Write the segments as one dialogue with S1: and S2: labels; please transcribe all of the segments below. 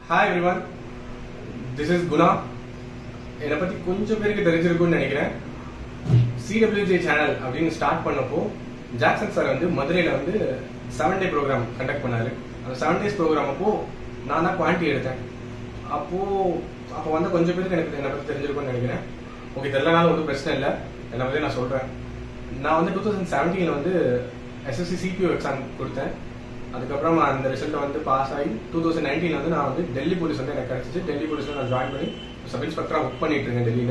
S1: hi everyone this is Guna என்னை பத்தி கொஞ்சம் பேருக்கு தெரிஞ்சிருக்கும்னு நினைக்கிறேன் சிடபிள்யூஜே சேனல் அப்படின்னு ஸ்டார்ட் பண்ணப்போ ஜாக்சன் சார் வந்து மதுரையில வந்து செவன் டே ப்ரோக்ராம் கண்டக்ட் பண்ணாரு அந்த செவன் டேஸ் ப்ரோக்ராம் அப்போ நான் தான் குவான்டி எடுத்தேன் அப்போ அப்போ வந்து கொஞ்சம் பேருக்கு எனக்கு என்னை பத்தி தெரிஞ்சிருக்கும்னு நினைக்கிறேன் ஓகே தெரியலனாலும் ஒன்றும் பிரச்சனை இல்லை என்னை பத்தி நான் சொல்றேன் நான் வந்து டூ தௌசண்ட் செவன்டீன்ல வந்து எஸ்எஸ்சி சிபிஓ எக்ஸாம் கொடுத்தேன் அதுக்கப்புறம் அந்த ரிசல்ட்டை வந்து பாஸ் ஆகி டூ தௌசண்ட் நைன்டீன் வந்து நான் வந்து டெல்லி போலீஸ் வந்து எனக்கு கிடைச்சிச்சு டெல்லி போலீஸ்ல நான் ஜாயின் பண்ணி சப் இன்ஸ்பெக்டரா ஒர்க் பண்ணிட்டு இருக்கேன் டெல்லியில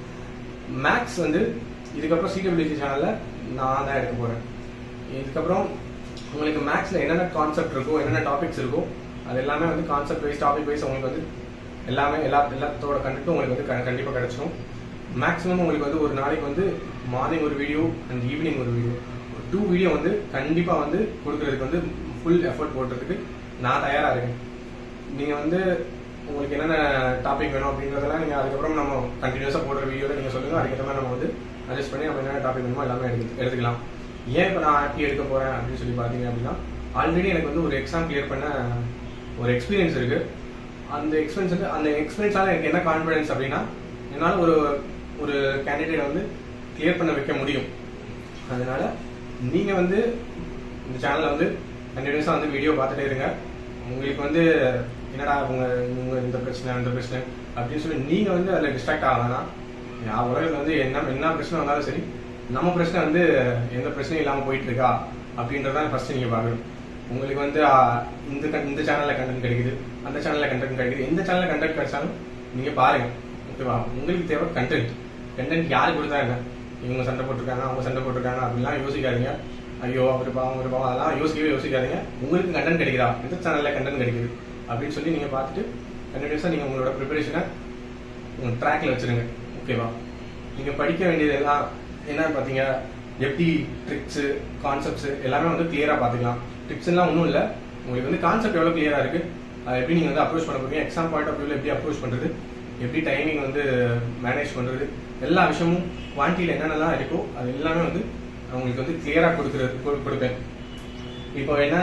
S1: மேக்ஸ் வந்து இதுக்கப்புறம் சிடபிள்யூசி சேனல்ல நான் தான் எடுக்க போறேன் இதுக்கப்புறம் உங்களுக்கு மேக்ஸ்ல என்னென்ன கான்செப்ட் இருக்கோ என்னென்ன டாபிக்ஸ் இருக்கோ அது எல்லாமே வந்து கான்செப்ட் வைஸ் டாபிக் வைஸ் உங்களுக்கு வந்து எல்லாமே எல்லா எல்லாத்தோட கண்டென்ட்டும் உங்களுக்கு வந்து க- கண்டிப்பா கிடைச்சிடும் மேக்ஸிமம் உங்களுக்கு வந்து ஒரு நாளைக்கு வந்து மார்னிங் ஒரு வீடியோ அண்ட் ஈவினிங் ஒரு வீடியோ டூ வீடியோ வந்து கண்டிப்பா வந்து கொடுக்கறதுக்கு வந்து ஃபுல் எஃபர்ட் போடுறதுக்கு நான் தயாரா இருக்கேன் நீங்க வந்து உங்களுக்கு என்னென்ன டாபிக் வேணும் அப்படின்றதெல்லாம் நீங்க அதுக்கப்புறம் நம்ம கண்டினியூஸா போடுற வீடியோல நீங்க சொல்லுங்க அதுக்கேற்ற மாதிரி நம்ம வந்து அட்ஜஸ்ட் பண்ணி நம்ம என்னென்ன டாபிக் வேணுமோ எல்லாமே எடுத்து எடுத்துக்கலாம் ஏன் இப்போ நான் ஆக்டி எடுக்க போறேன் அப்படின்னு சொல்லி பாத்தீங்க அப்படின்னா ஆல்ரெடி எனக்கு வந்து ஒரு எக்ஸாம் கிளியர் பண்ண ஒரு எக்ஸ்பீரியன்ஸ் இருக்கு அந்த எக்ஸ்பீரியன்ஸ் வந்து அந்த எக்ஸ்பீரியன்ஸால எனக்கு என்ன கான்ஃபிடன்ஸ் அப்படின்னா என்னால் ஒரு ஒரு கேண்டிடேட் வந்து கிளியர் பண்ண வைக்க முடியும் அதனால நீங்க வந்து இந்த சேனல்ல வந்து கண்டினியூஸா வந்து வீடியோ பார்த்துட்டே இருங்க உங்களுக்கு வந்து என்னடா உங்க உங்க இந்த பிரச்சனை அந்த பிரச்சனை அப்படின்னு சொல்லி நீங்க வந்து அதுல டிஸ்ட்ராக்ட் ஆகலாம் உலகத்துல வந்து என்ன என்ன பிரச்சனை வந்தாலும் சரி நம்ம பிரச்சனை வந்து எந்த பிரச்சனையும் இல்லாம போயிட்டு இருக்கா அப்படின்றத ஃபர்ஸ்ட் நீங்க பாக்கணும் உங்களுக்கு வந்து ஆ, இந்த con- இந்த சேனல்ல கண்டென்ட் கிடைக்குது அந்த சேனல்ல கண்டென்ட் கிடைக்குது எந்த சேனல்ல கண்டென்ட் கிடைச்சாலும் நீங்க பாருங்க ஓகேவா உங்களுக்கு தேவை கண்டென்ட் கண்டென்ட் யாரு கொடுத்தா என்ன இவங்க சண்டை போட்டிருக்காங்க அவங்க சண்டை போட்டிருக்காங்க அப்படிலாம் யோசிக்காதீங்க ஐயோ அவர் பாவம் அவர் பாவம் அதெல்லாம் யோசிக்கவே யோசிக்காதீங்க உங்களுக்கு கண்டென்ட் கிடைக்குதா எந்த சேனல்ல கண்டென்ட் கிடைக்குது அப்படின்னு சொல்லி நீங்க பார்த்துட்டு கண்டினியூஸா நீங்க உங்களோட ப்ரிப்பரேஷனை உங்க ட்ராக்ல வச்சிருங்க ஓகேவா நீங்க படிக்க வேண்டியது எல்லாம் என்னன்னு பாத்தீங்க எப்படி ட்ரிக்ஸ் கான்செப்ட்ஸ் எல்லாமே வந்து கிளியரா பாத்துக்கலாம் ட்ரிக்ஸ் எல்லாம் ஒன்றும் இல்ல உங்களுக்கு வந்து கான்செப்ட் எவ்வளவு கிளியரா இருக்கு அதை எப்படி நீங்க வந்து அப்ரோச் பண்ண போறீங்க எக்ஸாம் பாயிண்ட் ஆஃப் வியூல எப்படி அப்ரோச் பண்றது எப்படி டைமிங் வந்து மேனேஜ் பண்றது எல்லா விஷயமும் குவான்டிட்டியில் என்னென்னலாம் இருக்கோ அது எல்லாமே வந்து நான் உங்களுக்கு வந்து கிளியரா கொடுக்குறது கொடு- கொடுப்பேன் இப்போ என்ன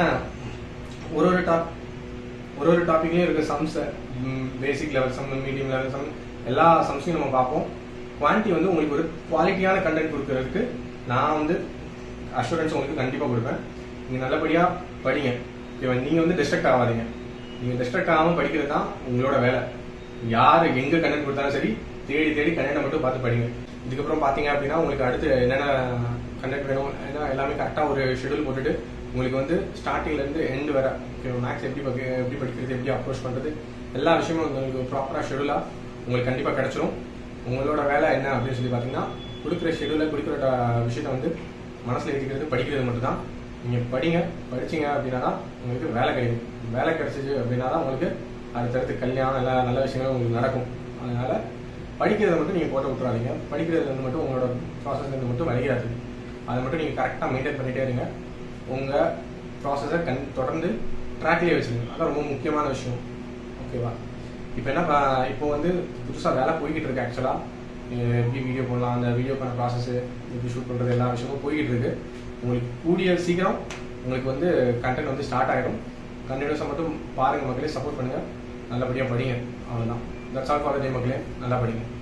S1: ஒரு ஒரு டாப் ஒரு ஒரு டாபிக்லயும் இருக்க sums basic level sum medium level sum எல்லா சம்ஸையும் நம்ம பார்ப்போம் குவான்டிட்டி வந்து உங்களுக்கு ஒரு குவாலிட்டியான கண்டென்ட் கொடுக்கறதுக்கு நான் வந்து அஷூரன்ஸ் உங்களுக்கு கண்டிப்பா கொடுப்பேன் நீங்க நல்லபடியா படிங்க ஓகேவா நீங்க வந்து டிஸ்ட்ரக்ட் ஆகாதீங்க நீங்க டிஸ்ட்ரக்ட் ஆகாம படிக்கிறது தான் உங்களோட வேலை யாரு எங்க கண்டென்ட் கொடுத்தாலும் சரி தேடி தேடி கண்டென்ட் மட்டும் பார்த்து படிங்க இதுக்கப்புறம் பாத்தீங்க அப்படின்னா உங்களுக்கு அடுத்து என்னென்ன கண்டென்ட் வேணும் ஏன்னா எல்லாமே கரெக்டா ஒரு ஷெடியூல் போட்டுட்டு உங்களுக்கு வந்து ஸ்டார்டிங்ல இருந்து எண்ட் வர மேக்ஸ் எப்படி பக்க- எப்படி படிக்கிறது எப்படி அப்ரோச் பண்றது எல்லா விஷயமும் உங்களுக்கு ப்ராப்பரா ஷெடியூலா உங்களுக்கு கண்டிப்பா கிடைச்சிரும் உங்களோட வேலை என்ன அப்படின்னு சொல்லி பாத்தீங்கன்னா கொடுக்குற ஷெடியூல கொடுக்குற ட- விஷயத்த வந்து மனசுல ஏற்றிக்கிறது படிக்கிறது மட்டும்தான் நீங்க படிங்க படிச்சீங்க அப்படின்னா தான் உங்களுக்கு வேலை கிடைக்கும் வேலை கிடைச்சிச்சு அப்படின்னா தான் உங்களுக்கு அடுத்தடுத்து கல்யாணம் எல்லா நல்ல விஷயங்களும் உங்களுக்கு நடக்கும் அதனால படிக்கிறத மட்டும் நீங்க போட்டு விட்டுறாதீங்க படிக்கிறதுல இருந்து மட்டும் உங்களோட ப்ராசஸ்ல இருந்து மட்டும் விளையாது அதை மட்டும் நீங்க கரெக்டா மெயின்டைன் பண்ணிட்டே இருங்க உங்க ப்ராசஸை கண் தொடர்ந்து ட்ராக்லயே வச்சுருங்க அதான் ரொம்ப முக்கியமான விஷயம் ஓகேவா இப்போ என்ன ப- இப்போ வந்து புதுசாக வேலை போய்கிட்டு இருக்கு ஆக்சுவலாக எப்படி வீடியோ போடலாம் அந்த வீடியோக்கான ப்ராசஸ் எப்படி ஷூட் பண்ணுறது எல்லா விஷயமும் போய்கிட்டு இருக்கு உங்களுக்கு கூடிய சீக்கிரம் உங்களுக்கு வந்து கண்டென்ட் வந்து ஸ்டார்ட் ஆகிடும் கண்டினியூஸாக மட்டும் பாருங்க மக்களே சப்போர்ட் பண்ணுங்க நல்லபடியாக படிங்க அவ்வளோதான் தட்ஸ் ஆல் ஃபார் டே மக்களே நல்லா படிங்க